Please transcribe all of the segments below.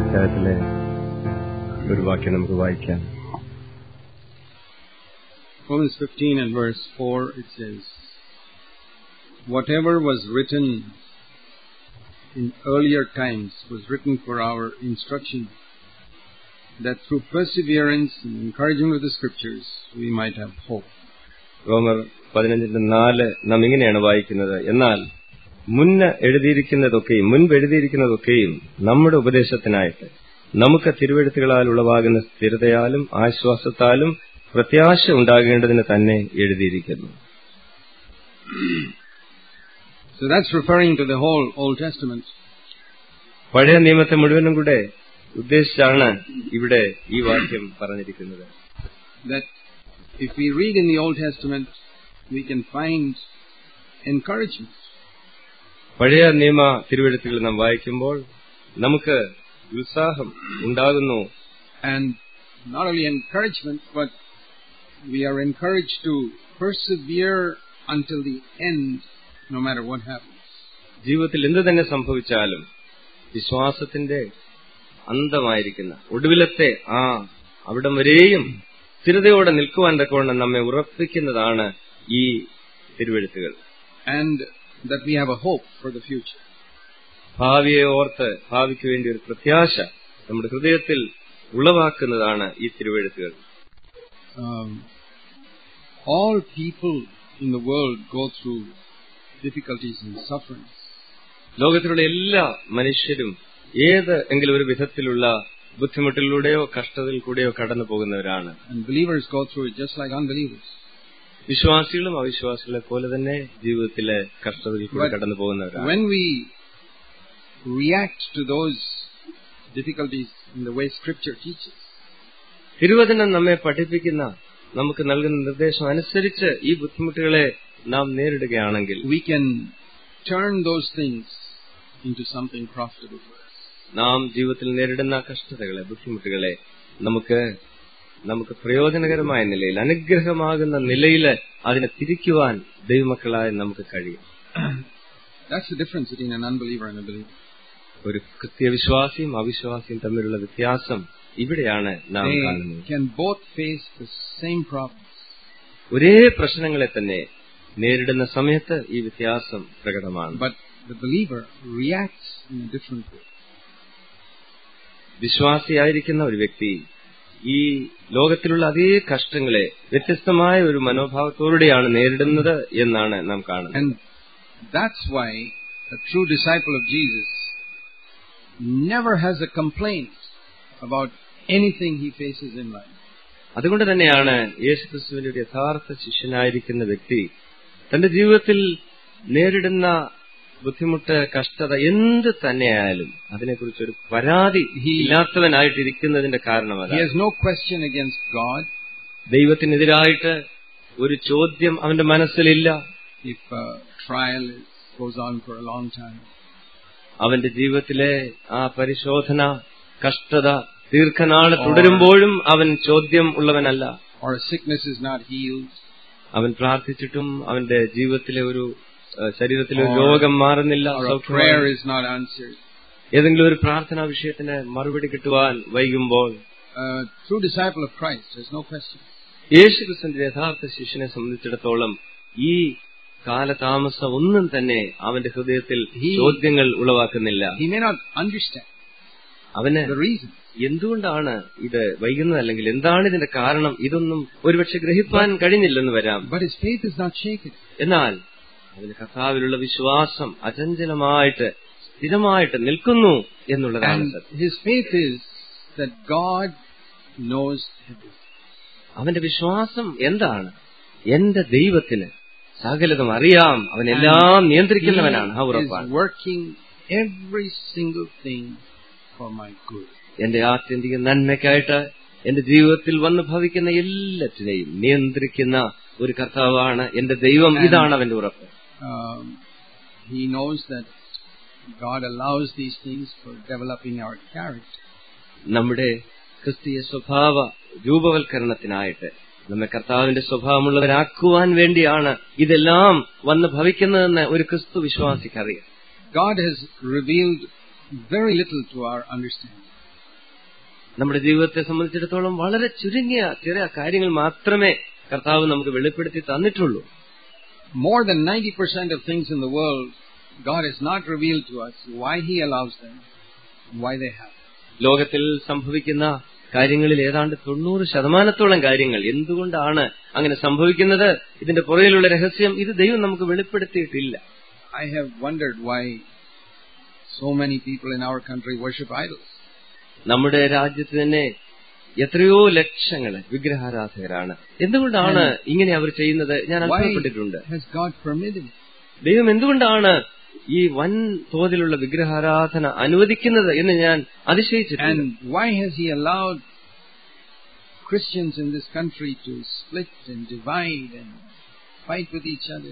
അധ്യായത്തിലെ ഒരു വാക്യം നമുക്ക് വായിക്കാം Romans 15 and verse 4 it says, Whatever was written in earlier times was written for our instruction, that through perseverance and encouragement of the scriptures we might have hope. റോമർ പതിനഞ്ചിന്റെ നാല് നാം ഇങ്ങനെയാണ് വായിക്കുന്നത് എന്നാൽ മുന്ന് എഴുതിയിരിക്കുന്നതൊക്കെയും മുൻപ് എഴുതിയിരിക്കുന്നതൊക്കെയും നമ്മുടെ ഉപദേശത്തിനായിട്ട് നമുക്ക് തിരുവെഴുത്തുകളാൽ ഉളവാകുന്ന സ്ഥിരതയാലും ആശ്വാസത്താലും പ്രത്യാശ ഉണ്ടാകേണ്ടതിന് തന്നെ എഴുതിയിരിക്കുന്നു So that's referring to the whole Old Testament. പഴയ നിയമത്തെ മുഴുവനും കൂടെ ഉദ്ദേശിച്ചാണ് ഇവിടെ ഈ വാക്യം പറഞ്ഞിരിക്കുന്നത് That if we read in the Old Testament, we can find encouragement. പഴയ നിയമ തിരുവെഴുത്തുകൾ നാം വായിക്കുമ്പോൾ നമുക്ക് ഉത്സാഹം ഉണ്ടാകുന്നു and not only encouragement, but we are encouraged to persevere until the end, no matter what happens. ജീവിതത്തിൽ എന്ത് തന്നെ സംഭവിച്ചാലും വിശ്വാസത്തിന്റെ അന്തമായിരിക്കുന്ന ഒടുവിലത്തെ ആ അവിടം വരെയും സ്ഥിരതയോടെ നിൽക്കുവാൻ തക്കവണ്ണം നമ്മെ ഉറപ്പിക്കുന്നതാണ് ഈ തിരുവെഴുത്തുകൾ And that we have a hope for the future. ഭാവിയെ ഓർത്ത് ഭാവിക്ക് വേണ്ടി ഒരു പ്രത്യാശ നമ്മുടെ ഹൃദയത്തിൽ ഉളവാക്കുന്നതാണ് ഈ തിരുവെഴുത്തുകൾ Um, all people in the world go through difficulties and sufferings. ലോകത്തിലുള്ള എല്ലാ മനുഷ്യരും ഏത് എങ്കിലും ഒരു വിധത്തിലുള്ള ബുദ്ധിമുട്ടിലൂടെയോ കഷ്ടതയിൽ കൂടെയോ കടന്നു പോകുന്നവരാണ് And believers go through it just like unbelievers. വിശ്വാസികളും അവിശ്വാസികളെ പോലെ തന്നെ ജീവിതത്തിലെ കഷ്ടതയിൽ കൂടെ But കടന്നു പോകുന്നവരാണ് When we react to those difficulties in the way Scripture teaches, തിരുവചനം നമ്മെ പഠിപ്പിക്കുന്ന നമുക്ക് നൽകുന്ന നിർദ്ദേശം അനുസരിച്ച് ഈ ബുദ്ധിമുട്ടുകളെ നാം നേരിടുകയാണെങ്കിൽ we can turn those things into something profitable for us. നാം ജീവിതത്തിൽ നേരിടുന്ന കഷ്ടതകളെ ബുദ്ധിമുട്ടുകളെ നമുക്ക് നമുക്ക് പ്രയോജനകരമായ നിലയിൽ അനുഗ്രഹമാകുന്ന നിലയിൽ അതിനെ തിരിക്കുവാൻ ദൈവമക്കളായി നമുക്ക് കഴിയും That's the difference between an unbeliever and a believer. ഒരു കൃത്യവിശ്വാസിയും അവിശ്വാസിയും തമ്മിലുള്ള വ്യത്യാസം ഇവിടെയാണ് നാം They കാണുന്നത് can both face the same problems, ഒരേ പ്രശ്നങ്ങളെ തന്നെ നേരിടുന്ന സമയത്ത് ഈ വ്യത്യാസം പ്രകടമാണ് but the believer reacts in a different way. വിശ്വാസിയായിരിക്കുന്ന ഒരു വ്യക്തി ഈ ലോകത്തിലുള്ള അതേ കഷ്ടങ്ങളെ വ്യത്യസ്തമായ ഒരു മനോഭാവത്തോടെയാണ് നേരിടുന്നത് എന്നാണ് നാം കാണുന്നത് And that's why a true disciple of Jesus never has a complaint about anything he faces in life. അതുകൊണ്ട് തന്നെയാണ് യേശുക്രിസ്തുവിന്റെ ഒരു യഥാർത്ഥ ശിഷ്യനായിരിക്കുന്ന വ്യക്തി തന്റെ ജീവിതത്തിൽ നേരിടുന്ന ബുദ്ധിമുട്ട് കഷ്ടത എന്ത് തന്നെയായാലും അതിനെക്കുറിച്ച് ഒരു പരാതി ഇല്ലാത്തവനായിട്ടിരിക്കുന്നതിന്റെ കാരണം He അതാണ് has no question against God ദൈവത്തിനെതിരായിട്ട് ഒരു ചോദ്യം അവന്റെ മനസ്സിലില്ല if a trial is, goes on for a long time. അവന്റെ ജീവിതത്തിലെ ആ പരിശോധന കഷ്ടത ദീർഘനാൾ തുടരുമ്പോഴും അവൻ ചോദ്യം ഉള്ളവനല്ല or a sickness is not healed, അവൻ പ്രാർത്ഥിച്ചിട്ടും അവന്റെ ജീവിതത്തിലെ ഒരു ഏഹ്, ശരീരത്തിലെ ഒരു Or- രോഗം മാറുന്നില്ല or a സൗഖ്യമായി. prayer is not answered. ഏതെങ്കിലും ഒരു പ്രാർത്ഥനാ വിഷയത്തിന് മറുപടി കിട്ടുവാൻ വൈകുമ്പോൾ A true disciple of Christ, there's no question. യേശുക്രിസ്തുവിന്റെ യഥാർത്ഥ ശിഷ്യനെ സംബന്ധിച്ചിടത്തോളം ഈ കാലതാമസം ഒന്നും തന്നെ അവന്റെ ഹൃദയത്തിൽ He- ചോദ്യങ്ങൾ ഉളവാക്കുന്നില്ല He may not understand അവന് the reason, എന്തുകൊണ്ടാണ് ഇത് വൈകുന്നത് അല്ലെങ്കിൽ എന്താണ് ഇതിന്റെ കാരണം ഇതൊന്നും ഒരുപക്ഷെ ഗ്രഹിപ്പാൻ കഴിഞ്ഞില്ലെന്ന് വരാം but his faith is not shaken. എന്നാൽ അവന് കർത്താവിലുള്ള വിശ്വാസം അചഞ്ചലമായിട്ട് സ്ഥിരമായിട്ട് നിൽക്കുന്നു എന്നുള്ളതാണ് And സത്യം his faith is that God knows everything. അവന്റെ വിശ്വാസം എന്താണ് എന്റെ ദൈവത്തിന് സകലതും അറിയാം അവൻ എല്ലാം നിയന്ത്രിക്കുന്നവനാണ് ആ He is ഉറപ്പാണ് working every single thing for my good. എന്റെ ആത്യന്തിക നന്മയ്ക്കായിട്ട് എന്റെ ജീവിതത്തിൽ വന്ന് ഭവിക്കുന്ന എല്ലാറ്റിനെയും നിയന്ത്രിക്കുന്ന ഒരു കർത്താവാണ് എന്റെ ദൈവം ഇതാണ് അവന്റെ ഉറപ്പ് Um, he knows that God allows these things for developing our character. നമ്മുടെ ക്രിസ്തീയ സ്വഭാവ രൂപവൽക്കരണത്തിനായിട്ട് നമ്മെ കർത്താവിന്റെ സ്വഭാവമുള്ളവരാക്കുവാൻ വേണ്ടിയാണ് ഇതെല്ലാം വന്ന് ഭവിക്കുന്നതെന്ന് ഒരു ക്രിസ്തു വിശ്വാസിക്കറിയാം God has revealed very little to our understanding. നമ്മുടെ ജീവിതത്തെ സംബന്ധിച്ചിടത്തോളം വളരെ ചുരുങ്ങിയ ചെറിയ കാര്യങ്ങൾ മാത്രമേ കർത്താവ് നമുക്ക് വെളിപ്പെടുത്തി തന്നിട്ടുള്ളൂ More than 90% of things in the world, God has not revealed to us why He allows them, why they happen. ലോകത്തിൽ സംഭവിക്കുന്ന കാര്യങ്ങളിൽ ഏതാണ്ട് തൊണ്ണൂറ് ശതമാനത്തോളം കാര്യങ്ങൾ എന്തുകൊണ്ടാണ് അങ്ങനെ സംഭവിക്കുന്നത് ഇതിന്റെ പുറകിലുള്ള രഹസ്യം ഇത് ദൈവം നമുക്ക് വെളിപ്പെടുത്തിയിട്ടില്ല I have wondered why so many people in our country worship idols. നമ്മുടെ രാജ്യത്ത് തന്നെ എത്രയോ ലക്ഷങ്ങള് വിഗ്രഹാരാധകരാണ് എന്തുകൊണ്ടാണ് ഇങ്ങനെ അവർ ചെയ്യുന്നത് ഞാൻ Why അത്ഭുതപ്പെട്ടിട്ടുണ്ട് has God permitted it? ദൈവം എന്തുകൊണ്ടാണ് ഈ വൻ തോതിലുള്ള വിഗ്രഹാരാധന അനുവദിക്കുന്നത് എന്ന് ഞാൻ അതിശയിച്ചിട്ടുണ്ട് And why has He allowed Christians in this country to split and divide and fight with each other?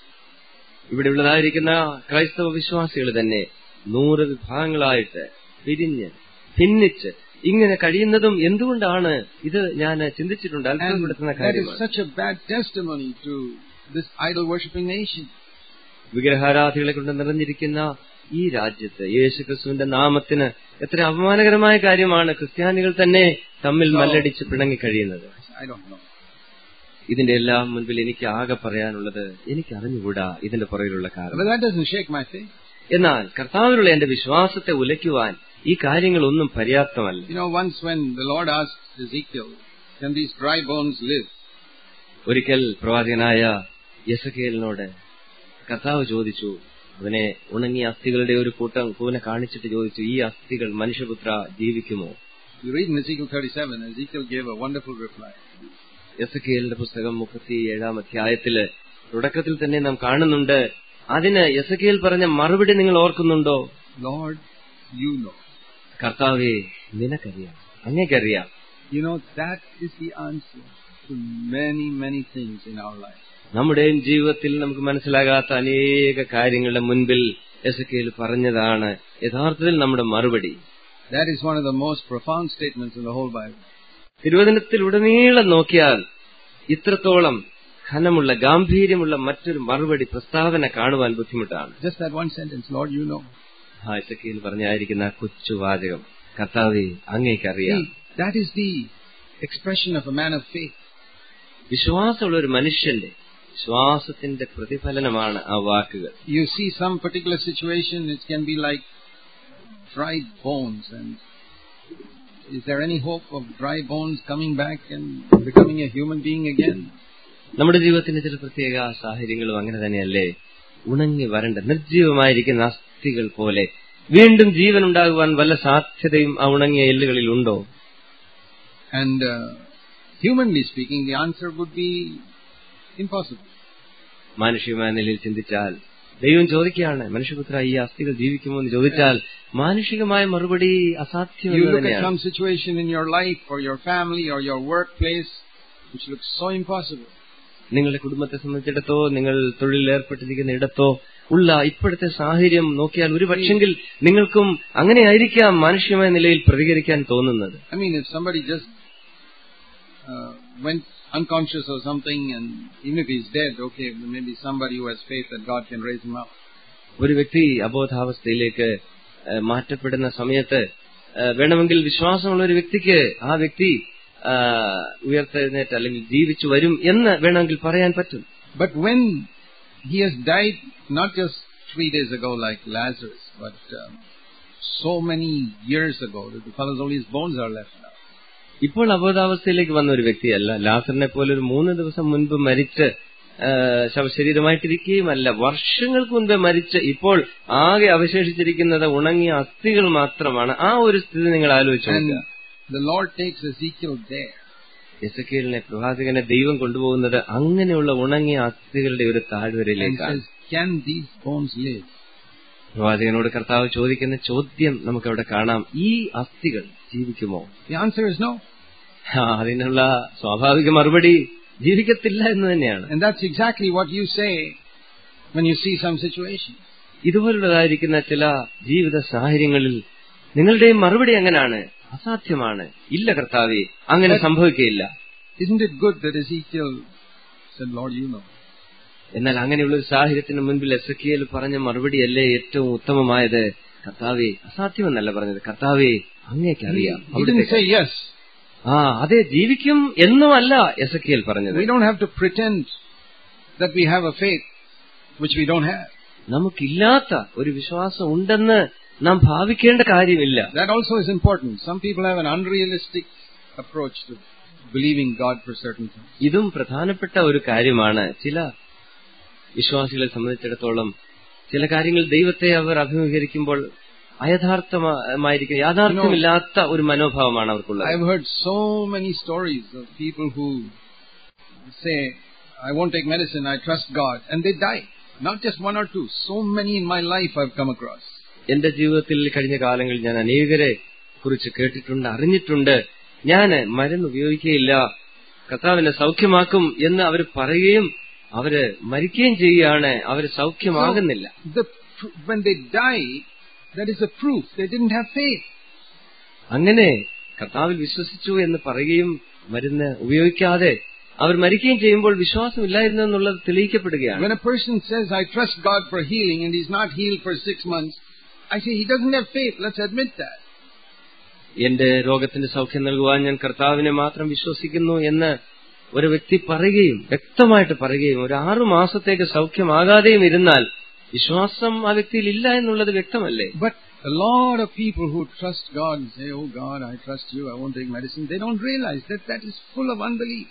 ഇവിടെ ഉള്ളതായിരിക്കുന്ന ക്രൈസ്തവ വിശ്വാസികൾ തന്നെ നൂറ് വിഭാഗങ്ങളായിട്ട് പിരിഞ്ഞ് ഭിന്നിച്ച് ഇങ്ങനെ കഴിയുന്നതും എന്തുകൊണ്ടാണ് ഇത് ഞാൻ ചിന്തിച്ചിട്ടുണ്ട് And അത്ഭുതപ്പെടുത്തുന്ന that is കാര്യമാണ് such a bad testimony to this idol worshipping nation. വിഗ്രഹാരാധികളെ കൊണ്ട് നിറഞ്ഞിരിക്കുന്ന ഈ രാജ്യത്ത് യേശുക്രിസ്തുവിന്റെ നാമത്തിന് എത്ര അപമാനകരമായ കാര്യമാണ് ക്രിസ്ത്യാനികൾ തന്നെ തമ്മിൽ മല്ലടിച്ച് പിണങ്ങി കഴിയുന്നത് I don't know. ഇതിന്റെ എല്ലാം മുൻപിൽ എനിക്ക് ആകെ പറയാനുള്ളത് എനിക്ക് അറിഞ്ഞുകൂടാ ഇതിന്റെ പുറകിലുള്ള But കാരണം that doesn't shake my faith. എന്നാൽ കർത്താവിനുള്ള എന്റെ വിശ്വാസത്തെ ഉലയ്ക്കുവാൻ ഈ കാര്യങ്ങളൊന്നും പര്യാപ്തമല്ല You know, once when the Lord asked Ezekiel, Can these dry bones live? ഒരിക്കൽ പ്രവാചകനായ യസക്കേലിനോട് കർത്താവ് ചോദിച്ചു അവനെ ഉണങ്ങിയ അസ്ഥികളുടെ ഒരു കൂട്ടം കൂനെ കാണിച്ചിട്ട് ചോദിച്ചു ഈ അസ്ഥികൾ മനുഷ്യപുത്ര ജീവിക്കുമോ You read in Ezekiel 37, Ezekiel gave a wonderful reply. യസക്കേലിന്റെ പുസ്തകം മുപ്പത്തി ഏഴാം അധ്യായത്തില് തുടക്കത്തിൽ തന്നെ നാം കാണുന്നുണ്ട് അതിന് യസക്കേൽ പറഞ്ഞ മറുപടി നിങ്ങൾ ഓർക്കുന്നുണ്ടോ Lord, you know. കർത്താവേ നിനക്കറിയാം അങ്ങേക്കറിയാം You know, that is the answer to many, many things in our life. നമ്മുടെയും ജീവിതത്തിൽ നമുക്ക് മനസ്സിലാകാത്ത അനേക കാര്യങ്ങളുടെ മുൻപിൽ എസക്കേൽ പറഞ്ഞതാണ് യഥാർത്ഥത്തിൽ നമ്മുടെ മറുപടി That is one of the most profound statements in the whole Bible. തിരുവചനത്തിലുടനീളം നോക്കിയാൽ ഇത്രത്തോളം ഘനമുള്ള ഗാംഭീര്യമുള്ള മറ്റൊരു മറുപടി പ്രസ്താവന കാണുവാൻ ബുദ്ധിമുട്ടാണ് Just that one sentence, Lord, you know. ആ എസക്കേൽ പറഞ്ഞായിരിക്കുന്ന ആ കൊച്ചു വാചകം കർത്താവെ അങ്ങേക്കറിയാം See, that is the expression of a man of faith. വിശ്വാസമുള്ള ഒരു മനുഷ്യന്റെ വിശ്വാസത്തിന്റെ പ്രതിഫലനമാണ് ആ വാക്കുകൾ You see some particular situation, it can be like dried bones. And is there any hope of dry bones coming back and becoming a human being again? നമ്മുടെ ജീവിതത്തിന്റെ ചില പ്രത്യേക സാഹചര്യങ്ങളും അങ്ങനെ തന്നെയല്ലേ ഉണങ്ങി വരണ്ട നിർജീവമായിരിക്കുന്ന അസ്ഥികൾ പോലെ വീണ്ടും ജീവൻ ഉണ്ടാകുവാൻ വല്ല സാധ്യതയും ആ ഉണങ്ങിയ എല്ലുകളിൽ ഉണ്ടോ And uh, humanly speaking, the answer would be impossible. മാനുഷികമായ നിലയിൽ ചിന്തിച്ചാൽ ദൈവം ചോദിക്കുകയാണ് മനുഷ്യപുത്ര ഈ അസ്ഥികൾ ജീവിക്കുമോ എന്ന് ചോദിച്ചാൽ മാനുഷികമായ മറുപടി അസാധ്യം You എന്ന് look at തന്നെയാണ് some situation in your life or your family or your workplace which looks so impossible. നിങ്ങളുടെ കുടുംബത്തെ സംബന്ധിച്ചിടത്തോ നിങ്ങൾ തൊഴിലിൽ ഏർപ്പെട്ടിരിക്കുന്ന ഇടത്തോ ഉള്ള ഇപ്പോഴത്തെ സാഹചര്യം നോക്കിയാൽ ഒരു പക്ഷെങ്കിൽ നിങ്ങൾക്കും അങ്ങനെ ആയിരിക്കാം മാനുഷികമായ നിലയിൽ പ്രതികരിക്കാൻ തോന്നുന്നത് I mean, if somebody just uh, went unconscious or something, and even if he's dead, okay, maybe somebody who has faith that God can raise him up. ഒരു വ്യക്തി അബോധാവസ്ഥയിലേക്ക് ഏഹ്, മാറ്റപ്പെടുന്ന സമയത്ത് ഏഹ്, വേണമെങ്കിൽ വിശ്വാസമുള്ള ഒരു വ്യക്തിക്ക് ആ വ്യക്തി ആഹ്, ഉയർത്തെഴുന്നേറ്റ് അല്ലെങ്കിൽ ജീവിച്ചു വരും എന്ന് വേണമെങ്കിൽ പറയാൻ പറ്റും But when he has died, not just three days ago like Lazarus, but um, so many years ago, that the fellow's only his bones are left now. ഇപ്പോൾ അബോധാവസ്ഥയിലേക്ക് വന്ന ഒരു വ്യക്തിയല്ല ലാസറിനെ പോലെ ഒരു മൂന്ന് ദിവസം മുൻപ് മരിച്ച് ആഹ്, ശവശരീരമായിട്ടിരിക്കുകയുമല്ല വർഷങ്ങൾക്ക് മുൻപേ മരിച്ച് ഇപ്പോൾ ആകെ അവശേഷിച്ചിരിക്കുന്നത് ഉണങ്ങിയ അസ്ഥികൾ മാത്രമാണ് ആ ഒരു സ്ഥിതി നിങ്ങൾ ആലോചിച്ചു And നോക്കുക. the Lord takes Ezekiel there. എസക്കേലിനെ പ്രവാചകനെ ദൈവം കൊണ്ടുപോകുന്നത് അങ്ങനെയുള്ള ഉണങ്ങിയ അസ്ഥികളുടെ ഒരു and താഴ്വരയിലേക്കാണ് says, Can these bones live? പ്രവാചകനോട് കർത്താവ് ചോദിക്കുന്ന ചോദ്യം നമുക്ക് അവിടെ കാണാം ഈ അസ്ഥികൾ ജീവിക്കുമോ The answer is no. ആ, അതിനുള്ള സ്വാഭാവിക മറുപടി ജീവിക്കത്തില്ല എന്ന് തന്നെയാണ് And that's exactly what you say when you see some situation. ഇതുപോലുള്ളതായിരിക്കുന്ന ചില ജീവിത സാഹചര്യങ്ങളിൽ നിങ്ങളുടെയും മറുപടി എങ്ങനെയാണ് അസാധ്യമാണ് ഇല്ല കർത്താവെ അങ്ങനെ സംഭവിക്കുകയില്ല Isn't it good that Ezekiel said, Lord, you know? എന്നാൽ അങ്ങനെയുള്ള ഒരു സാഹചര്യത്തിന് മുൻപിൽ എസക്കിയൽ പറഞ്ഞ മറുപടിയല്ലേ ഏറ്റവും ഉത്തമമായത് കർത്താവേ അസാധ്യമെന്നല്ല പറഞ്ഞത് കർത്താവേ അങ്ങേക്കറിയാം He didn't അവിടുത്തെ say yes. ആ അതെ ജീവിക്കും എന്നുമല്ല എസക്കിയൽ പറഞ്ഞത് We don't have to pretend that we have a faith which we don't have. നമുക്കില്ലാത്ത ഒരു വിശ്വാസം ഉണ്ടെന്ന് നാം ഭാവിക്കേണ്ട കാര്യമില്ല That also is important. Some people have an unrealistic approach to believing God for certain things. ഇതും പ്രധാനപ്പെട്ട ഒരു കാര്യമാണ് ചില വിശ്വാസികളെ സംബന്ധിച്ചിടത്തോളം ചില കാര്യങ്ങൾ ദൈവത്തെ അവർ അഭിമുഖീകരിക്കുമ്പോൾ അയഥാർത്ഥമായിരിക്കും യാഥാർത്ഥ്യമില്ലാത്ത ഒരു മനോഭാവമാണ് അവർക്കുള്ളത് I've heard so many stories of people who say, I won't take medicine, I trust God, and they die. Not just one or two, so many in my life I've come across. എന്റെ ജീവിതത്തിൽ കഴിഞ്ഞ കാലങ്ങളിൽ ഞാൻ അനേകരെ കുറിച്ച് കേട്ടിട്ടുണ്ട് അറിഞ്ഞിട്ടുണ്ട് ഞാൻ മരുന്ന് ഉപയോഗിക്കുകയില്ല കർത്താവിനെ സൗഖ്യമാക്കും എന്ന് അവർ പറയുകയും അവര് മരിക്കുകയും ചെയ്യുകയാണ് അവര് സൗഖ്യമാകുന്നില്ല The, pr- when they die, that is a proof they didn't have faith. അങ്ങനെ കർത്താവിൽ വിശ്വസിച്ചു എന്ന് പറയുകയും മരുന്ന് ഉപയോഗിക്കാതെ അവർ മരിക്കുകയും ചെയ്യുമ്പോൾ വിശ്വാസമില്ലായിരുന്നു എന്നുള്ളത് തെളിയിക്കപ്പെടുകയാണ് When a person says, I trust God for healing, and he's not healed for six months, I say he doesn't have faith. Let's admit that. എന്റെ രോഗത്തിന്റെ സൗഖ്യം നൽകുവാൻ ഞാൻ കർത്താവിനെ മാത്രം വിശ്വസിക്കുന്നു എന്ന് ഒരു വ്യക്തി പറയുകയും വ്യക്തമായിട്ട് പറയുകയും ഒരു ആറു മാസത്തേക്ക് സൗഖ്യമാകാതെയും ഇരുന്നാൽ വിശ്വാസം ആ വ്യക്തിയിൽ ഇല്ല എന്നുള്ളത് വ്യക്തമല്ലേ But a lot of people who trust God and say, Oh God, I trust you, I won't take medicine, they don't realize that that is full of unbelief.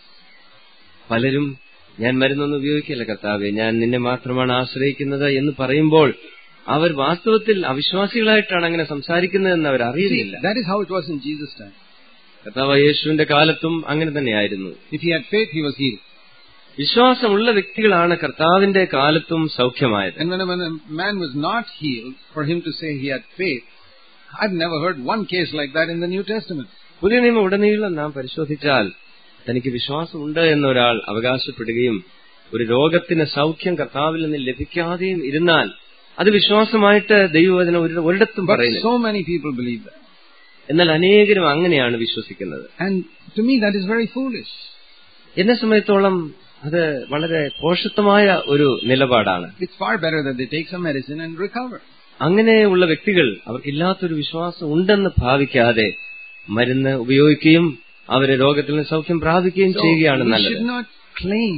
പലരും ഞാൻ മരുന്നൊന്നും ഉപയോഗിക്കില്ല കർത്താവെ ഞാൻ നിന്നെ മാത്രമാണ് ആശ്രയിക്കുന്നത് എന്ന് പറയുമ്പോൾ അവർ വാസ്തവത്തിൽ അവിശ്വാസികളായിട്ടാണ് അങ്ങനെ സംസാരിക്കുന്നതെന്ന് അവർ See, അറിയുന്നില്ല that is how it was in Jesus' time. കർത്താവ് യേശുവിന്റെ കാലത്തും അങ്ങനെ തന്നെയായിരുന്നു If he had faith, he was healed. വിശ്വാസമുള്ള വ്യക്തികളാണ് കർത്താവിന്റെ കാലത്തും സൗഖ്യമായത് And when a, when a man was not healed, for him to say he had faith, I've never heard one case like that in the New Testament. പുതിയ നിയമം ഉടനീളം നാം പരിശോധിച്ചാൽ തനിക്ക് വിശ്വാസമുണ്ട് എന്നൊരാൾ അവകാശപ്പെടുകയും ഒരു രോഗത്തിന് സൗഖ്യം കർത്താവിൽ നിന്ന് ലഭിക്കാതെയും ഇരുന്നാൽ അത് വിശ്വാസമായിട്ട് ദൈവവചനം ഒരു- ഒരിടത്തും But പറയുന്നു so many people believe that. എന്നാൽ അനേകരും അങ്ങനെയാണ് വിശ്വസിക്കുന്നത് And to me, that is very foolish. എന്നെ സമയത്തോളം അത് വളരെ പോഷത്വമായ ഒരു നിലപാടാണ് It's far better that they take some medicine and recover. അങ്ങനെയുള്ള വ്യക്തികൾ അവർക്കില്ലാത്തൊരു വിശ്വാസം ഉണ്ടെന്ന് ഭാവിക്കാതെ മരുന്ന് ഉപയോഗിക്കുകയും അവരെ രോഗത്തിൽ നിന്ന് സൗഖ്യം പ്രാപിക്കുകയും So ചെയ്യുകയാണ് we നല്ലത് should not claim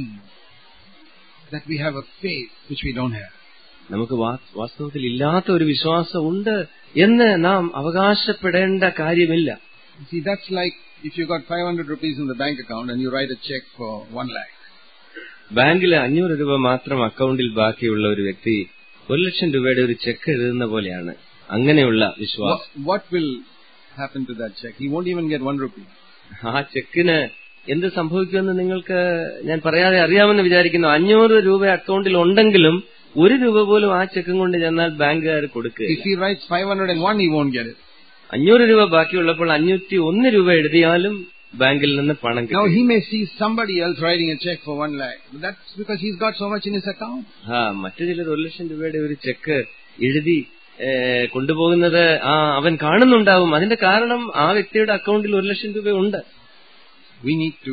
that we have a faith which we don't have. നമുക്ക് വാ- വാസ്തവത്തിൽ ഇല്ലാത്ത ഒരു വിശ്വാസം ഉണ്ട് എന്ന് നാം അവകാശപ്പെടേണ്ട കാര്യമില്ല You See, that's like if you got 500 rupees in the bank account and you write a check for 1 lakh. ബാങ്കിൽ അഞ്ഞൂറ് രൂപ മാത്രം അക്കൗണ്ടിൽ ബാക്കിയുള്ള ഒരു വ്യക്തി ഒരു ലക്ഷം രൂപയുടെ ഒരു ചെക്ക് എഴുതുന്ന പോലെയാണ് അങ്ങനെയുള്ള What, വിശ്വാസം what will happen to that check? He won't even get 1 rupee. ആ ചെക്കിന് എന്ത് സംഭവിക്കുമെന്ന് നിങ്ങൾക്ക് ഞാൻ പറയാതെ അറിയാമെന്ന് വിചാരിക്കുന്നു അഞ്ഞൂറ് രൂപ അക്കൗണ്ടിൽ ഉണ്ടെങ്കിലും ഒരു രൂപ പോലും ആ ചെക്കും കൊണ്ട് ചെന്നാൽ ബാങ്കുകാർ If കൊടുക്കുക he writes 501, he won't get it. അഞ്ഞൂറ് രൂപ ബാക്കിയുള്ളപ്പോൾ അഞ്ഞൂറ്റി ഒന്ന് രൂപ എഴുതിയാലും ബാങ്കിൽ നിന്ന് പണം Now കിട്ടും he may see somebody else writing a check for 1 lakh. But that's because he's got so much in his account. ആ മറ്റു ചിലർ ഒരു ലക്ഷം രൂപയുടെ ഒരു ചെക്ക് എഴുതി ഏ, കൊണ്ടുപോകുന്നത് ആ അവൻ കാണുന്നുണ്ടാവും അതിന്റെ കാരണം ആ വ്യക്തിയുടെ അക്കൗണ്ടിൽ ഒരു ലക്ഷം രൂപ ഉണ്ട് We need to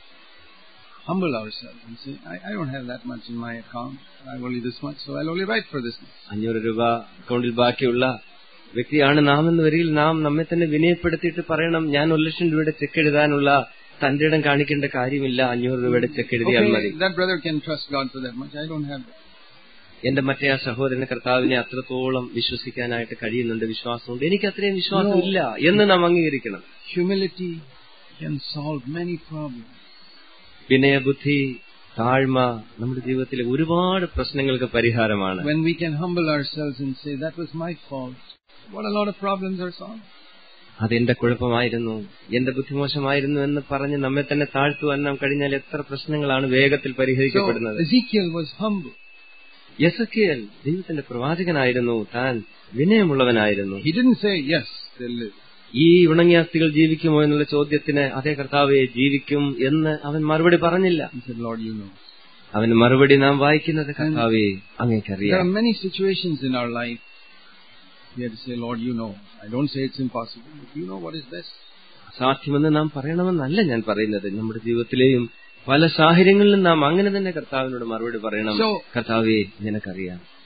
humble ourselves and say, I, I don't have that much in my account. I have only this much, so I'll only write for this much. അഞ്ഞൂറ് രൂപ അക്കൗണ്ടിൽ ബാക്കിയുള്ള വ്യക്തിയാണ് നാം എന്ന വരിയിൽ നാം നമ്മെ തന്നെ വിനയപ്പെടുത്തിയിട്ട് പറയണം ഞാൻ ഒരു ലക്ഷം രൂപയുടെ ചെക്ക് എഴുതാനുള്ള തന്റെ ഇടം കാണിക്കേണ്ട കാര്യമില്ല അഞ്ഞൂറ് രൂപയുടെ ചെക്ക് എഴുതിയാൽ മതി Okay, that brother can trust God for that much. I don't have that. എന്റെ മറ്റേ ആ സഹോദരന് കർത്താവിനെ അത്രത്തോളം വിശ്വസിക്കാനായിട്ട് കഴിയുന്നുണ്ട് വിശ്വാസമുണ്ട് എനിക്ക് അത്രയും വിശ്വാസമില്ല എന്ന് നാം അംഗീകരിക്കണം Humility can solve many problems. വിനയബുദ്ധി താഴ്മ നമ്മുടെ ജീവിതത്തിലെ ഒരുപാട് പ്രശ്നങ്ങൾക്ക് പരിഹാരമാണ് When we can humble ourselves and say, that was my fault, what a lot of problems are solved. അതെന്റെ കുഴപ്പമായിരുന്നു എന്റെ ബുദ്ധിമോശമായിരുന്നു എന്ന് പറഞ്ഞ് നമ്മെ തന്നെ താഴ്ത്തുവാൻ നാം കഴിഞ്ഞാൽ എത്ര പ്രശ്നങ്ങളാണ് വേഗത്തിൽ So പരിഹരിക്കപ്പെടുന്നത് Ezekiel was humble. യസക്കിയൽ ദൈവത്തിന്റെ പ്രവാചകനായിരുന്നു താൻ വിനയമുള്ളവനായിരുന്നു He didn't say, yes, they'll live. ഈ ഉണങ്ങിയാസ്തികൾ ജീവിക്കുമോ എന്നുള്ള ചോദ്യത്തിന് അതേ കർത്താവെ ജീവിക്കും എന്ന് അവൻ മറുപടി പറഞ്ഞില്ല He said, Lord, you know. അവന് മറുപടി നാം വായിക്കുന്നത് കർത്താവെ There അങ്ങേക്കറിയാം are many situations in our life we have to say, Lord, you know. I don't say it's impossible, but you know what is best. അസാധ്യമെന്ന് നാം പറയണമെന്നല്ല ഞാൻ പറയുന്നത് നമ്മുടെ ജീവിതത്തിലെയും പല സാഹചര്യങ്ങളിലും നാം അങ്ങനെ തന്നെ കർത്താവിനോട് മറുപടി പറയണം So- കർത്താവെ നിനക്കറിയാം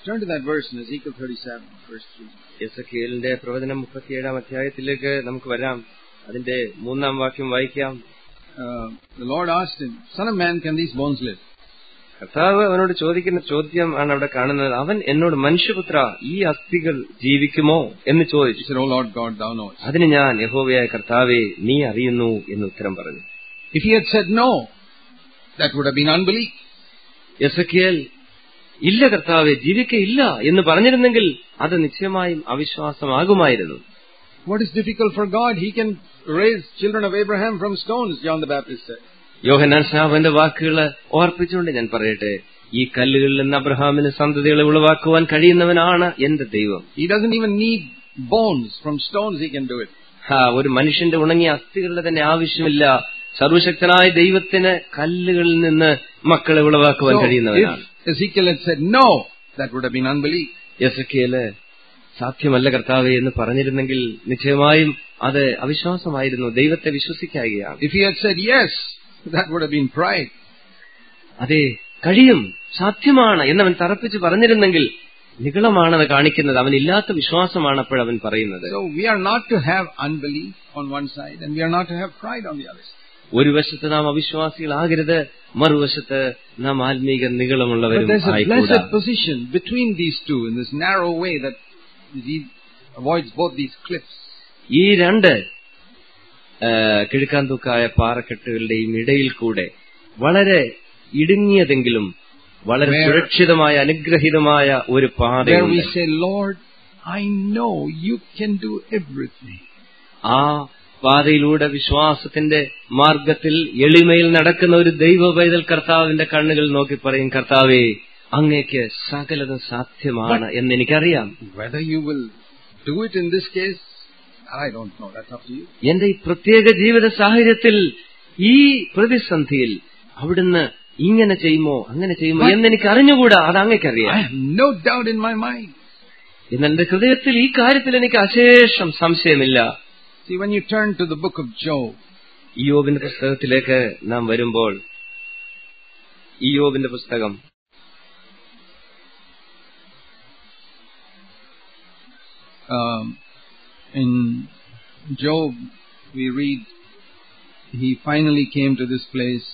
Turn to that verse in Ezekiel 37, verse 3. എസക്കേലിന്റെ പ്രവചനം മുപ്പത്തിയേഴാം അധ്യായത്തിലേക്ക് നമുക്ക് വരാം അതിന്റെ മൂന്നാം വാക്യം വായിക്കാം Uh, the Lord asked him, Son of man, can these bones live? കർത്താവ് അവനോട് ചോദിക്കുന്ന ചോദ്യം ആണ് അവിടെ കാണുന്നത് അവൻ എന്നോട് മനുഷ്യപുത്ര ഈ അസ്ഥികൾ ജീവിക്കുമോ എന്ന് He ചോദിച്ചു said, O Lord God, thou knowest. അതിന് ഞാൻ യഹോവയായ കർത്താവെ നീ അറിയുന്നു എന്ന് ഉത്തരം പറഞ്ഞു If he had said no, that would have been unbelief. Ezekiel ഇല്ല കർത്താവെ ജീവിക്കയില്ല എന്ന് പറഞ്ഞിരുന്നെങ്കിൽ അത് നിശ്ചയമായും അവിശ്വാസമാകുമായിരുന്നു What is difficult for God? He can raise children of Abraham from stones, John the Baptist said. Yohanan സ്നാപന്റെ വാക്കുകൾ ഓർപ്പിച്ചുകൊണ്ട് ഞാൻ പറയട്ടെ ഈ കല്ലുകളിൽ നിന്ന് അബ്രഹാമിന് സന്തതികളെ ഉളവാക്കുവാൻ കഴിയുന്നവനാണ് എന്റെ ദൈവം He doesn't even need bones. From stones he can do it. ഹാ, ഒരു മനുഷ്യന്റെ ഉണങ്ങിയ അസ്ഥികളുടെ തന്നെ ആവശ്യമില്ല സർവശക്തനായ ദൈവത്തിന് കല്ലുകളിൽ നിന്ന് മക്കളെ ഉളവാക്കുവാൻ So കഴിയുന്നവനാണ് if Ezekiel had said no, that would have been unbelief. യെസക്കിയല് സാധ്യമല്ല കർത്താവെ എന്ന് പറഞ്ഞിരുന്നെങ്കിൽ നിശ്ചയമായും അത് അവിശ്വാസമായിരുന്നു ദൈവത്തെ വിശ്വസിക്കുകയാണ് If he had said yes, that would have been pride. അതെ കഴിയും സാധ്യമാണ് എന്നവൻ തറപ്പിച്ച് പറഞ്ഞിരുന്നെങ്കിൽ നികളമാണത് കാണിക്കുന്നത് അവനില്ലാത്ത വിശ്വാസമാണ് അപ്പോഴവൻ പറയുന്നത് So we are not to have unbelief on one side and we are not to have pride on the other side. ഒരു വശത്ത് നാം അവിശ്വാസികളാകരുത് മറുവശത്ത് നാം ആത്മീക But നികളമുള്ളവരും there's a ആയിക്കൂടാ blessed position between these two in this narrow way that he avoids both these cliffs. ഈ രണ്ട് ആ, കിഴുക്കാന്തൂക്കായ പാറക്കെട്ടുകളുടെയും ഇടയിൽ കൂടെ വളരെ ഇടുങ്ങിയതെങ്കിലും വളരെ Where- സുരക്ഷിതമായ അനുഗ്രഹീതമായ ഒരു Where we പാതയുണ്ട് say, Lord, I know you can do everything. ആ പാതയിലൂടെ വിശ്വാസത്തിന്റെ മാർഗത്തിൽ എളിമയിൽ നടക്കുന്ന ഒരു ദൈവ പൈതൽ കർത്താവിന്റെ കണ്ണുകൾ നോക്കി പറയും കർത്താവേ അങ്ങേക്ക് സകലതും സാധ്യമാണ് എന്ന് എനിക്കറിയാം Whether you will do it in this case, I don't know. That's up to you. എന്റെ ഈ പ്രത്യേക ജീവിത സാഹചര്യത്തിൽ ഈ പ്രതിസന്ധിയിൽ അവിടുന്ന് ഇങ്ങനെ ചെയ്യുമോ അങ്ങനെ ചെയ്യുമോ എന്ന് എനിക്ക് അറിഞ്ഞുകൂടാ അത് അങ്ങേക്കറിയാം I have no doubt in my mind. എന്നാൽ എന്റെ ഹൃദയത്തിൽ ഈ കാര്യത്തിൽ എനിക്ക് അശേഷം സംശയമില്ല See, when you turn to the book of Job, ഇയോബിന്റെ പുസ്തകത്തിലേക്ക് നാം വരുമ്പോൾ ഇയോബിന്റെ പുസ്തകം um, in Job, we read, he finally came to this place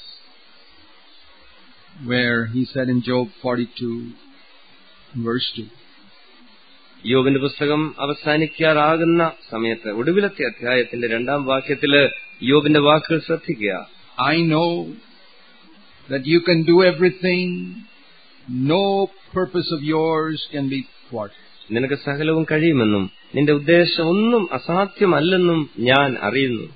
where he said in Job 42, verse 2, യോബിന്റെ പുസ്തകം അവസാനിക്കാറാകുന്ന സമയത്ത് ഒടുവിലത്തെ അധ്യായത്തിന്റെ രണ്ടാം വാക്യത്തില് യോബിന്റെ വാക്കുകൾ ശ്രദ്ധിക്കുക I know that you can do everything. No purpose of yours can be thwarted. നിനക്ക് സകലവും കഴിയുമെന്നും നിന്റെ ഉദ്ദേശം ഒന്നും അസാധ്യമല്ലെന്നും ഞാൻ അറിയുന്നു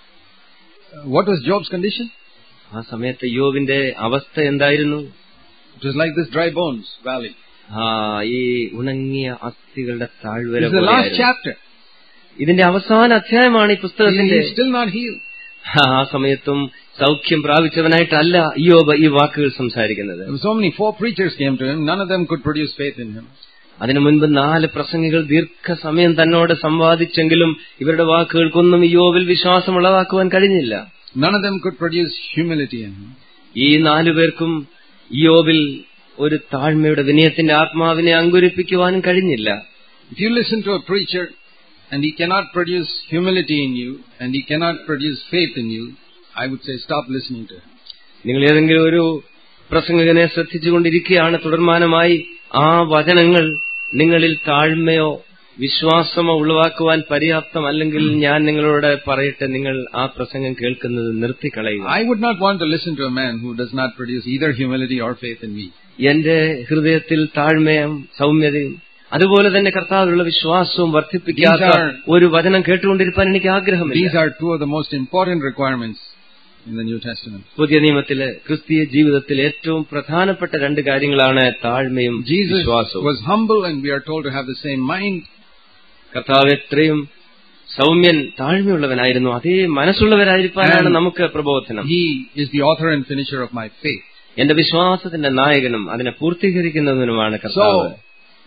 Uh, What was Job's condition? ആ സമയത്ത് യോബിന്റെ അവസ്ഥ എന്തായിരുന്നു It was like this dry bones valley. ആ ഈ ഉണങ്ങിയ അസ്ഥികളുടെ താഴ്വര This is the last പോലെയായിരുന്നു. chapter. ഇതിന്റെ അവസാന അധ്യായമാണ് ഈ He പുസ്തകത്തിന്റെ is still not healed. ആ സമയത്തും സൗഖ്യം പ്രാപിച്ചവനായിട്ടല്ല യോബ് ഈ വാക്കുകൾ സംസാരിക്കുന്നത് There were so many, four preachers came to him. None of them could produce faith in him. അതിനു മുൻപ് നാല് പ്രസംഗികൾ ദീർഘസമയം തന്നോട് സംവാദിച്ചെങ്കിലും ഇവരുടെ വാക്കുകൾക്കൊന്നും യോബിൽ വിശ്വാസം ഉളവാക്കുവാൻ കഴിഞ്ഞില്ല None of them could produce humility in him. ഈ നാലു പേർക്കും യോബിൽ ഒരു താഴ്മയുടെ വിനയത്തിന്റെ ആത്മാവിനെ അങ്കുരിപ്പിക്കുവാനും കഴിഞ്ഞില്ല If you listen to a preacher and he cannot produce humility in you and he cannot produce faith in you, I would say stop listening to him. നിങ്ങൾ ഏതെങ്കിലും ഒരു പ്രസംഗകനെ ശ്രദ്ധിച്ചുകൊണ്ടിരിക്കുകയാണ് തുടർമാനമായി ആ വചനങ്ങൾ നിങ്ങളിൽ താഴ്മയോ വിശ്വാസമോ ഉളവാക്കുവാൻ പര്യാപ്തമല്ലെങ്കിൽ ഞാൻ നിങ്ങളോട് പറയട്ടെ നിങ്ങൾ ആ പ്രസംഗം കേൾക്കുന്നത് നിർത്തിക്കളയുക I would not want to listen to a man who does not produce either humility or faith in me. എന്റെ ഹൃദയത്തിൽ താഴ്മയും സൗമ്യതയും അതുപോലെ തന്നെ കർത്താവിലുള്ള വിശ്വാസവും വർദ്ധിപ്പിക്കാത്ത These are- ഒരു വചനം കേട്ടുകൊണ്ടിരിക്കാൻ എനിക്ക് These ആഗ്രഹമില്ല are two of the most important requirements in the New Testament. പുതിയ നിയമത്തിലെ ക്രിസ്തീയ ജീവിതത്തിൽ ഏറ്റവും പ്രധാനപ്പെട്ട രണ്ട് കാര്യങ്ങളാണ് താഴ്മയും Jesus വിശ്വാസവും was humble and we are told to have the same mind. കർത്താവ് എത്രയും സൗമ്യൻ താഴ്മയുള്ളവനായിരുന്നു അതേ മനസ്സുള്ളവരായിരിക്കാനാണ് And നമുക്ക് പ്രബോധനം He is the author and finisher of my faith. എന്റെ വിശ്വാസത്തിന്റെ നായകനും അതിനെ പൂർത്തീകരിക്കുന്നതിനുമാണ് കർത്താവ് So,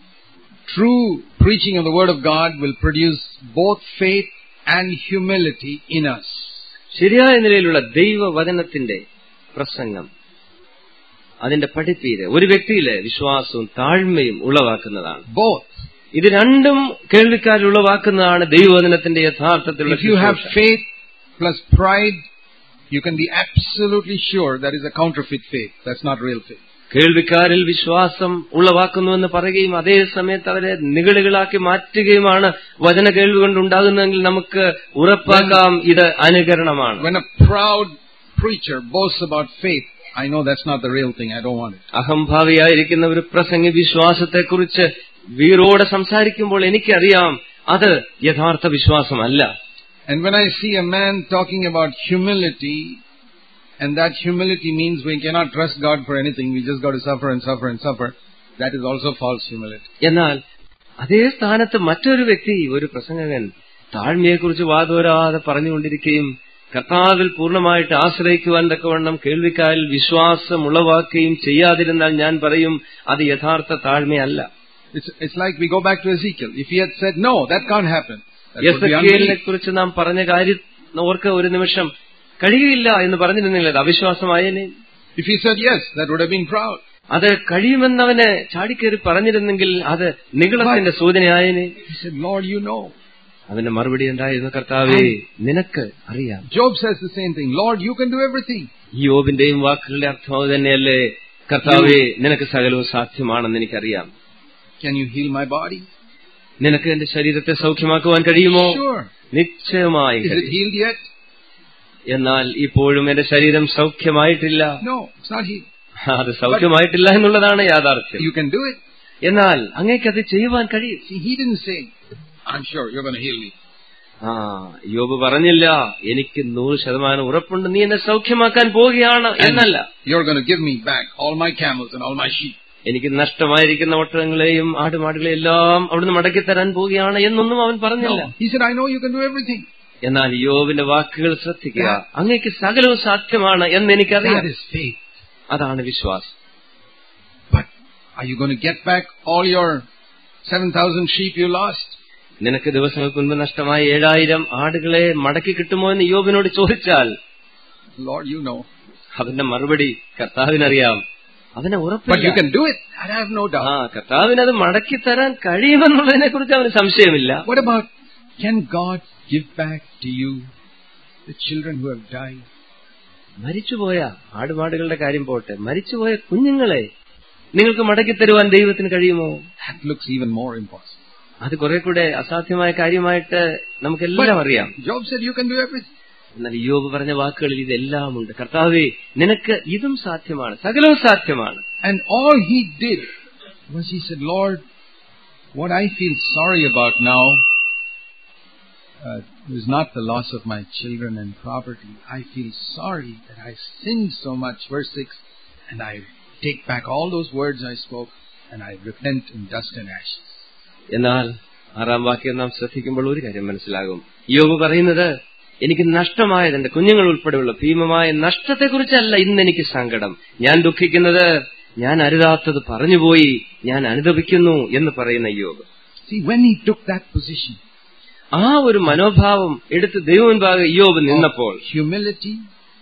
true preaching of the Word of God will produce both faith and humility in us. ശരിയായ നിലയിലുള്ള ദൈവവചനത്തിന്റെ പ്രസംഗം അതിന്റെ പഠിപ്പീര് ഒരു വ്യക്തിയിലെ വിശ്വാസവും താഴ്മയും ഉളവാക്കുന്നതാണ് Both. ഇത് രണ്ടും കേൾവിക്കാരിൽ ഉളവാക്കുന്നതാണ് ദൈവവചനത്തിന്റെ യഥാർത്ഥത്തിലുള്ള If you have ശുശ്രൂഷ. faith plus pride, you can be absolutely sure that is a counterfeit faith. That's not real faith. കേൾവിക്കാരിൽ വിശ്വാസം ഉളവാക്കുന്നുവെന്ന് പറയുകയും അതേ സമയത്ത് അവരെ നിഗളികളാക്കി മാറ്റുകയുമാണ് വചന കേൾവി കൊണ്ടുണ്ടാകുന്നതെങ്കിൽ നമുക്ക് ഉറപ്പാക്കാം ഇത് അനുകരണമാണ് When a proud preacher boasts about faith, I know that's not the real thing. I don't want it. അഹംഭാവിയായിരിക്കുന്ന ഒരു പ്രസംഗി വിശ്വാസത്തെക്കുറിച്ച് വീറോടെ സംസാരിക്കുമ്പോൾ എനിക്കറിയാം അത് യഥാർത്ഥ വിശ്വാസമല്ല And when I see a man talking about humility, and that humility means we cannot trust God for anything, we just got to suffer and suffer and suffer, that is also false humility. എന്നാൽ അതേ സ്ഥാനത്ത് മറ്റൊരു വ്യക്തി ഒരു പ്രസംഗകൻ താഴ്മയെക്കുറിച്ച് വാതോരാതെ പറഞ്ഞുകൊണ്ടിരിക്കുകയും കർത്താവിൽ പൂർണ്ണമായിട്ട് ആശ്രയിക്കുവാൻ തക്കവണ്ണം കേൾവിക്കാരിൽ വിശ്വാസം ഉളവാക്കുകയും ചെയ്യാതിരുന്നാൽ ഞാൻ പറയും അത് യഥാർത്ഥ താഴ്മയല്ല It's, it's like we go back to Ezekiel. If he had said, no, that can't happen, that would be യെസക്കിയേലിനെ unbelief. കുറിച്ച് നാം പറഞ്ഞ കാര്യം ഓർക്ക് ഒരു നിമിഷം കഴിയുകയില്ല എന്ന് പറഞ്ഞിരുന്നില്ല അത് അവിശ്വാസമായേനെ If he said yes, that would have been proud. അത് കഴിയുമെന്നവന് ചാടിക്കേറി പറഞ്ഞിരുന്നെങ്കിൽ അത് നികളത്തിന്റെ സൂചനയായേനെ He said, Lord, you know. അവന്റെ മറുപടി എന്തായിരുന്നു കർത്താവേ നിനക്ക് അറിയാം Job says the same thing. Lord, you can do everything. യോബിന്റെയും വാക്കുകളുടെ അർത്ഥം അത് തന്നെയല്ലേ കർത്താവേ നിനക്ക് സകലവും സാധ്യമാണെന്ന് എനിക്കറിയാം Can you heal my body? നിനക്ക് എന്റെ ശരീരത്തെ സൗഖ്യമാക്കുവാൻ കഴിയുമോ Sure. നിശ്ചയമായി Is it കഴിയും. healed yet? എന്നാൽ ഇപ്പോഴും എന്റെ ശരീരം സൗഖ്യമായിട്ടില്ല No, it's not healed. അത് സൗഖ്യമായിട്ടില്ല എന്നുള്ളതാണ് യാഥാർത്ഥ്യം You can do it. എന്നാൽ അങ്ങേക്ക് അത് ചെയ്യുവാൻ കഴിയും See, he didn't say, I'm sure you're going to heal me. ആ യോബ് പറഞ്ഞില്ല എനിക്ക് നൂറ് ശതമാനം ഉറപ്പുണ്ട് നീ എന്നെ സൗഖ്യമാക്കാൻ പോവുകയാണ് എന്നല്ല You're going to give me back all my camels and all my sheep. എനിക്ക് നഷ്ടമായിരിക്കുന്ന ഒട്ടകങ്ങളെയും ആടുമാടുകളെയും എല്ലാം അവിടുന്ന് മടക്കി തരാൻ പോവുകയാണ് എന്നൊന്നും അവൻ പറഞ്ഞില്ല No. He said, I know you can do everything. എന്നാൽ യോബിന്റെ വാക്കുകൾ ശ്രദ്ധിക്കുക അങ്ങേക്ക് സകലവും സാധ്യമാണ് എന്ന് എനിക്കറിയാം That is faith. അതാണ് വിശ്വാസം But are you going to get back all your 7,000 sheep you lost? നിനക്ക് ദിവസങ്ങൾക്ക് മുൻപ് നഷ്ടമായ ഏഴായിരം ആടുകളെ മടക്കി കിട്ടുമോ എന്ന് യോബിനോട് ചോദിച്ചാൽ Lord, you know. അവന്റെ മറുപടി കർത്താവിനറിയാം അവനെ But you ഉറപ്പില്ല can do it. I have no ആ doubt. കർത്താവിന് അത് മടക്കി തരാൻ കഴിയുമെന്നുള്ളതിനെ കുറിച്ച് അവന് സംശയമില്ല What about, can God give back to you the children who have died? മരിച്ചുപോയ ആടുമാടുകളുടെ കാര്യം പോട്ടെ മരിച്ചുപോയ കുഞ്ഞുങ്ങളെ നിങ്ങൾക്ക് മടക്കി തരുവാൻ ദൈവത്തിന് കഴിയുമോ That looks even more impossible. അത് കുറെ കൂടെ അസാധ്യമായ കാര്യമായിട്ട് നമുക്കെല്ലാം അറിയാം Job said you can do everything. എന്നാൽ യോബ് പറഞ്ഞ വാക്കുകളിൽ ഇതെല്ലാം ഉണ്ട് കർത്താവേ നിനക്ക് ഇതും സാധ്യമാണ് സകലവും സാധ്യമാണ് And all he did was he said, Lord, what I feel sorry about now uh, is not the loss of my children and property. I feel sorry that I sinned so much. Verse 6, and I take back all those words I spoke and I repent in dust and ashes. എന്നാൽ ആറാം വാക്യം നാം ശ്രദ്ധിക്കുമ്പോൾ ഒരു കാര്യം മനസ്സിലാകും യോബ് പറയുന്നത് എനിക്ക് നഷ്ടമായത് എന്റെ കുഞ്ഞുങ്ങൾ ഉൾപ്പെടെയുള്ള ഭീമമായ നഷ്ടത്തെക്കുറിച്ചല്ല ഇന്ന് എനിക്ക് സങ്കടം ഞാൻ ദുഃഖിക്കുന്നത് ഞാൻ അരുതാത്തത് പറഞ്ഞുപോയി ഞാൻ അനുദപിക്കുന്നു എന്ന് പറയുന്ന യോബ് See, when he took that position, ആ ഒരു മനോഭാവം എടുത്ത് ദൈവമുൻപാകെ യോബ് നിന്നപ്പോൾ of humility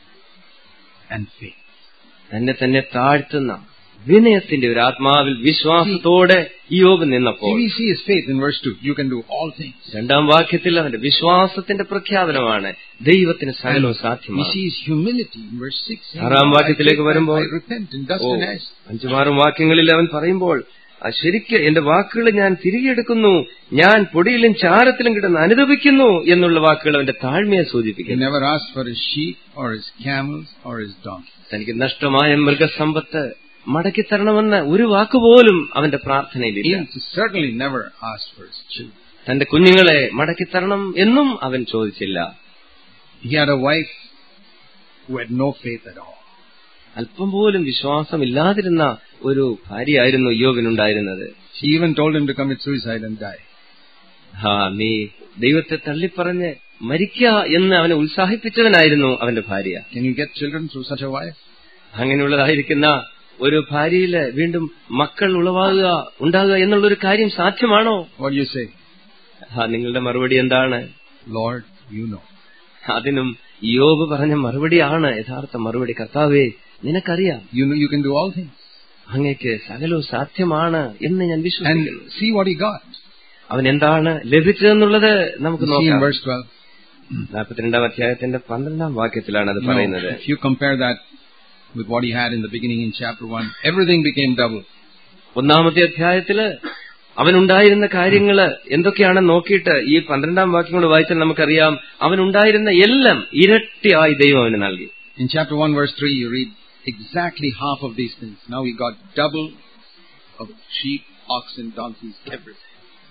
and faith. തന്നെ തന്നെ താഴ്ത്തുന്ന വിനയത്തിന്റെ ഒരു ആത്മാവിൽ വിശ്വാസത്തോടെ യോബ് നിന്നപ്പോൾ See, we see his faith in verse 2. You can do all things. രണ്ടാം വാക്യത്തിൽ അവന്റെ വിശ്വാസത്തിന്റെ പ്രഖ്യാപനമാണ് ദൈവത്തിന് സകലവും We സാധ്യമാണ് see his humility in verse 6. saying, ആറാം "Lord, I വാക്യത്തിലേക്ക് take back, വരുമ്പോൾ I repent in dust oh, and ashes. അഞ്ചുമാറും വാക്യങ്ങളിൽ അവൻ പറയുമ്പോൾ "ആ, ശരിക്ക് എന്റെ വാക്കുകൾ ഞാൻ തിരികെ എടുക്കുന്നു ഞാൻ പൊടിയിലും ചാരത്തിലും കിടന്ന് അനുദപിക്കുന്നു എന്നുള്ള വാക്കുകൾ അവന്റെ താഴ്മയെ He സൂചിപ്പിക്കുന്നു never asked for his sheep or his camels or his donkey. തനിക്ക് നഷ്ടമായ മൃഗസമ്പത്ത് മടക്കി തരണമെന്ന് ഒരു വാക്കുപോലും അവന്റെ പ്രാർത്ഥനയിലില്ല He certainly never asked for his children. തന്റെ കുഞ്ഞുങ്ങളെ മടക്കി തരണം എന്നും അവൻ ചോദിച്ചില്ല He had a wife who had no faith at all. അല്പം പോലും വിശ്വാസമില്ലാതിരുന്ന ഒരു ഭാര്യയായിരുന്നു യോബിനുണ്ടായിരുന്നത് She even told him to commit suicide and die. ആ നീ ദൈവത്തെ തള്ളിപ്പറഞ്ഞ് മരിക്ക എന്ന് അവനെ ഉത്സാഹിപ്പിച്ചവനായിരുന്നു അവന്റെ ഭാര്യ Can you get children through such a wife? അങ്ങനെയുള്ളതായിരിക്കുന്ന ഒരു ഭാര്യയില് വീണ്ടും മക്കൾ ഉളവാകുക ഉണ്ടാകുക എന്നുള്ളൊരു കാര്യം സാധ്യമാണോ What do you say? ആ നിങ്ങളുടെ മറുപടി എന്താണ് Lord, you know. അതിനും യോബ് പറഞ്ഞ മറുപടിയാണ് യഥാർത്ഥ മറുപടി കർത്താവേ നിനക്കറിയാം You know you can do all things. അങ്ങേക്ക് സകലവും സാധ്യമാണ് എന്ന് ഞാൻ And വിശ്വസിക്കുന്നു see what he got. അവൻ എന്താണ് ലഭിച്ചതെന്നുള്ളത് നമുക്ക് You see in നോക്കാം verse 12. നാൽപ്പത്തിരണ്ടാം അധ്യായത്തിന്റെ പന്ത്രണ്ടാം വാക്യത്തിലാണ് അത് You know, പറയുന്നത് if you compare that with what he had in the beginning in chapter 1, everything became double. ഒന്നാമത്തെ അധ്യായത്തില് അവനുണ്ടായിരുന്ന കാര്യങ്ങള് എന്തൊക്കെയാണെന്ന് നോക്കിയിട്ട് ഈ പന്ത്രണ്ടാം വാക്യങ്ങൾ വായിച്ചാൽ നമുക്കറിയാം അവനുണ്ടായിരുന്ന എല്ലാം ഇരട്ടിയായി ദൈവം അവന് നൽകി In chapter 1 verse 3 you read exactly half of these things. Now he got double of sheep, oxen, donkeys, everything.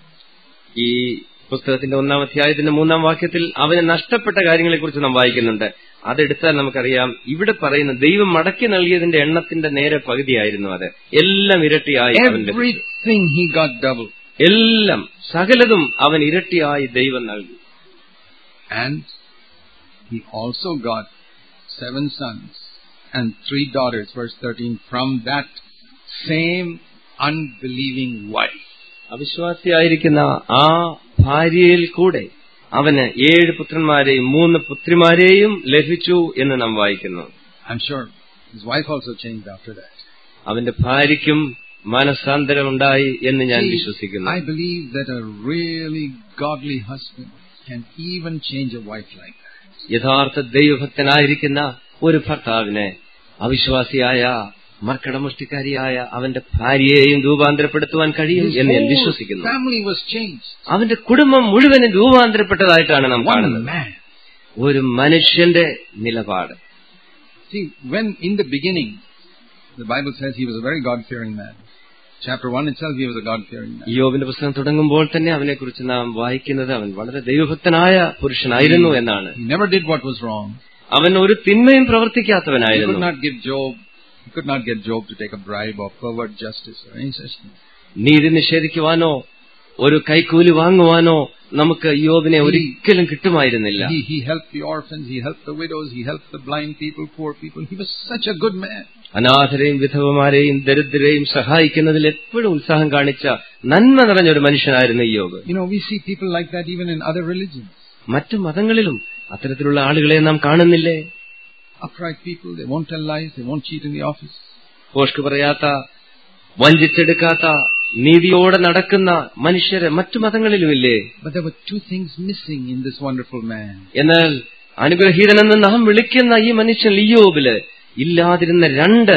ഈ പുസ്തകത്തിന്റെ ഒന്നാം അധ്യായത്തിന്റെ മൂന്നാം വാക്യത്തിൽ അവന് നഷ്ടപ്പെട്ട കാര്യങ്ങളെക്കുറിച്ച് നാം വായിക്കുന്നുണ്ട് അതെടുത്താൽ നമുക്കറിയാം ഇവിടെ പറയുന്ന ദൈവം മടക്കി നൽകിയതിന്റെ എണ്ണത്തിന്റെ നേരെ പകുതിയായിരുന്നു അത് എല്ലാം ഇരട്ടിയായി അവൻ ലഭിച്ചു. Everything he got double. എല്ലാം സകലതും അവൻ ഇരട്ടിയായി ദൈവം നൽകി And he also got seven sons and three daughters, verse 13, from that same unbelieving wife. അവിശ്വാസിയായിരിക്കുന്ന ആ ഭാര്യയിൽ കൂടെ അവന് ഏഴ് പുത്രന്മാരെയും മൂന്ന് പുത്രിമാരെയും ലഭിച്ചു എന്ന് നാം വായിക്കുന്നു I'm sure his wife also changed after that. അവന്റെ ഭാര്യയ്ക്കും മനസ്സാന്തരമുണ്ടായി എന്ന് ഞാൻ See, വിശ്വസിക്കുന്നു I believe that a really godly husband can even change a wife like that. യഥാർത്ഥ ദൈവഭക്തനായിരിക്കുന്ന ഒരു ഭർത്താവിനെ അവിശ്വാസിയായ മർക്കടമുഷ്ടിക്കാരിയായ അവന്റെ ഭാര്യയെയും രൂപാന്തരപ്പെടുത്തുവാൻ കഴിയും His എന്ന് ഞാൻ whole വിശ്വസിക്കുന്നു family was changed. അവന്റെ കുടുംബം മുഴുവനും രൂപാന്തരപ്പെട്ടതായിട്ടാണ് നാം One കാണുന്നത് man. ഒരു മനുഷ്യന്റെ നിലപാട് See, when in the beginning, the Bible says he was a very God-fearing man. Chapter 1 itself, he was a God-fearing man. യോബിന്റെ പുസ്തകം തുടങ്ങുമ്പോൾ തന്നെ അവനെക്കുറിച്ച് നാം വായിക്കുന്നത് അവൻ വളരെ ദൈവഭക്തനായ പുരുഷനായിരുന്നു എന്നാണ് He never did what was wrong. അവൻ ഒരു തിന്മയും He could പ്രവർത്തിക്കാത്തവനായിരുന്നു not give Job, he could not get Job to take a bribe or pervert justice or any such thing. നീതി നിഷേധിക്കുവാനോ ഒരു കൈക്കൂലി വാങ്ങുവാനോ നമുക്ക് യോബിനെ ഒരിക്കലും കിട്ടുമായിരുന്നില്ല He, he helped the orphans, he helped the widows, he helped the blind people, poor people. He was such a good man. അനാഥരെയും വിധവമാരെയും ദരിദ്രരെയും സഹായിക്കുന്നതിൽ എപ്പോഴും ഉത്സാഹം കാണിച്ച നന്മ നിറഞ്ഞ ഒരു മനുഷ്യനായിരുന്നു ഈ യോബ് You know, we see people like that even in other religions. മറ്റു മതങ്ങളിലും അത്തരത്തിലുള്ള ആളുകളെ നാം കാണുന്നില്ലേ Upright people, they won't tell lies, they won't cheat in the office. പോഷ്ക് പറയാത്ത വഞ്ചിച്ചെടുക്കാത്ത നീതിയോടെ നടക്കുന്ന മനുഷ്യരെ മറ്റു മതങ്ങളിലുമില്ലേ But there were two things missing in this wonderful man. എന്നാൽ അനുഗ്രഹീതനെന്ന് നാം വിളിക്കുന്ന ഈ മനുഷ്യൻ ലിയോബില് ഇല്ലാതിരുന്ന രണ്ട്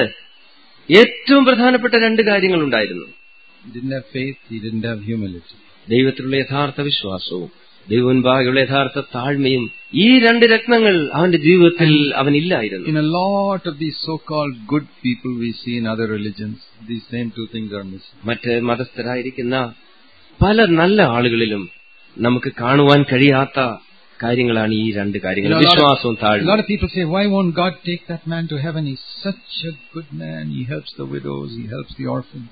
ഏറ്റവും പ്രധാനപ്പെട്ട രണ്ട് കാര്യങ്ങളുണ്ടായിരുന്നു He didn't have faith, he didn't have humility. ദൈവത്തിലുള്ള യഥാർത്ഥ വിശ്വാസവും ദൈവമുൻപാകെയുള്ള യഥാർത്ഥ താഴ്മയും ഈ രണ്ട് രത്നങ്ങൾ അവന്റെ ജീവിതത്തിൽ അവനില്ലായിരുന്നു In a lot of these so-called good people we see in other religions, these same two things are missing. മറ്റ് മതസ്ഥരായിരിക്കുന്ന പല നല്ല ആളുകളിലും നമുക്ക് കാണുവാൻ കഴിയാത്ത കാര്യങ്ങളാണ് ഈ രണ്ട് കാര്യങ്ങൾ You know, a lot of- വിശ്വാസവും A താഴ്മ lot of people say, why won't God take that man to heaven? He's such a good man. He helps the widows, he helps the orphans.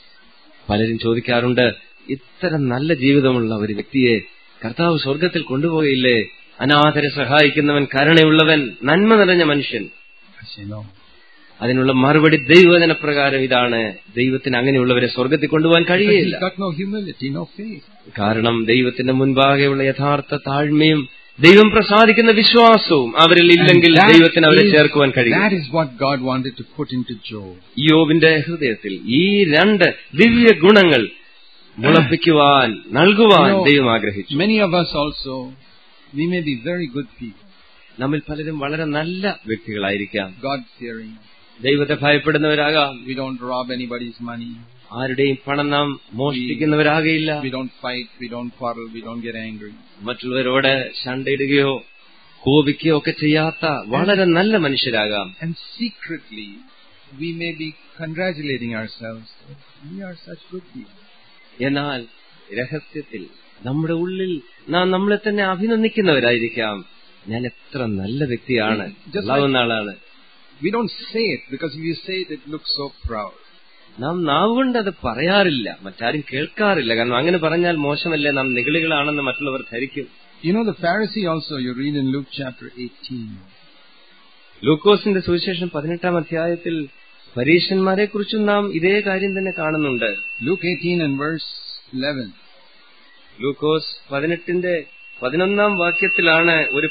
പലരും ചോദിക്കാറുണ്ട് ഇത്ര നല്ല ജീവിതമുള്ള ഒരു വ്യക്തിയെ കർത്താവ് സ്വർഗത്തിൽ കൊണ്ടുപോയില്ലേ അനാഥരെ സഹായിക്കുന്നവൻ കരുണയുള്ളവൻ നന്മ നിറഞ്ഞ മനുഷ്യൻ I say, no. അതിനുള്ള മറുപടി ദൈവവചന പ്രകാരം ഇതാണ് ദൈവത്തിന് അങ്ങനെയുള്ളവരെ സ്വർഗത്തിൽ കൊണ്ടുപോകാൻ Because കഴിയുകയില്ല he's got no humility, no faith. കാരണം ദൈവത്തിന്റെ മുൻപാകെയുള്ള യഥാർത്ഥ താഴ്മയും ദൈവം പ്രസാദിക്കുന്ന വിശ്വാസവും അവരിൽ ഇല്ലെങ്കിൽ And that ദൈവത്തിന് അവരെ is- ചേർക്കുവാൻ കഴിയും that is what God wanted to put into Job. യോബിന്റെ ഹൃദയത്തിൽ ഈ രണ്ട് ദിവ്യ ഗുണങ്ങൾ മുളപ്പിക്കുവാൻ നൽകുവാൻ You know, ദൈവം ആഗ്രഹിച്ചു Many of us also, we may be very good people, നമ്മിൽ പലരും വളരെ നല്ല വ്യക്തികളായിരിക്കാം God-fearing. ദൈവത്തെ ഭയപ്പെടുന്നവരാകാം We don't rob anybody's money. ആരുടെയും പണം നാം മോഷ്ടിക്കുന്നവരാകയില്ല We don't fight. We don't quarrel. We don't get angry. മറ്റുള്ളവരോട് ശണ്ടയിടുകയോ കോപിക്കുകയോ ഒക്കെ ചെയ്യാത്ത വളരെ നല്ല മനുഷ്യരാകാം And secretly, we may be congratulating ourselves. that We are such good people. എന്നാൽ രഹസ്യത്തിൽ നമ്മുടെ ഉള്ളിൽ നാം നമ്മളെ തന്നെ അഭിനന്ദിക്കുന്നവരായിരിക്കാം ഞാൻ എത്ര നല്ല വ്യക്തിയാണ് Just like- ഉള്ളാവുന്ന ആളാണ് We don't say it because if you say it, it looks so proud. നാം നാവുകൊണ്ട് അത് പറയാറില്ല മറ്റാരും കേൾക്കാറില്ല കാരണം അങ്ങനെ പറഞ്ഞാൽ മോശമല്ലേ നാം നിഗളികളാണെന്ന് മറ്റുള്ളവർ ധരിക്കും You know, the Pharisee also, you read in Luke chapter 18. ലൂക്കോസിന്റെ സുവിശേഷം പതിനെട്ടാം അധ്യായത്തിൽ പരീക്ഷന്മാരെ കുറിച്ചും നാം ഇതേ കാര്യം തന്നെ കാണുന്നുണ്ട് Luke 18 and verse 11. ലൂക്കോസ് പതിനെട്ടിന്റെ പതിനൊന്നാം വാക്യത്തിലാണ് ഒരു